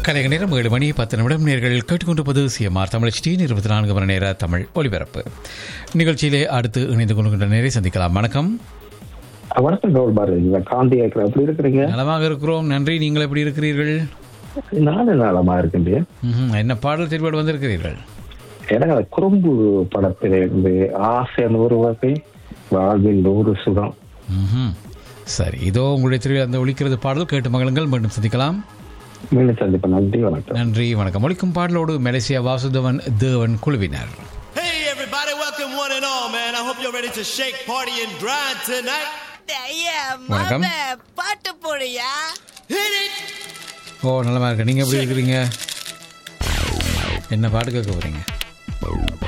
கலைக நேரம் ஏழு மணி பத்து நிமிடம் நேர்கள் கேட்டுக்கொண்டிருப்பது சிஎம்ஆர் தமிழ் டி இருபத்தி நான்கு மணி நேர தமிழ் ஒலிபரப்பு நிகழ்ச்சியிலே அடுத்து இணைந்து கொள்கின்ற நேரை சந்திக்கலாம் வணக்கம் வணக்கம் கவுல் பாரதி காந்தி ஏக்கர் எப்படி இருக்கிறீங்க நலமாக இருக்கிறோம் நன்றி நீங்கள் எப்படி இருக்கிறீர்கள் நானும் நலமா இருக்கின்றேன் ம்ஹும். என்ன பாடல் தெரிவோடு வந்திருக்கிறீர்கள் எனக்கு அந்த குறும்பு படத்தில இருந்து ஆசை நூறு வகை வாழ்வில் நூறு சுகம் ம்ஹும். சரி இதோ உங்களுடைய திருவிழா அந்த ஒழிக்கிறது பாடல் கேட்டு மகளுங்கள் மீண்டும் சந்திக்கலாம் மீண்டும் சந்திப்ப நன்றி வணக்கம் நன்றி வணக்கம் ஒழிக்கும் பாடலோடு மலேசியா வாசுதவன் தேவன் குழுவினர் Hey everybody, welcome one and all, man. I hope you're ready to shake, party, and grind tonight. ஐயா, வணக்கம். மாமே, பாட்டு போடுயா Hit it! ஓ நலமா இருக்கு நீங்க எப்படி இருக்கிறீங்க என்ன பாட்டு கேட்க போறீங்க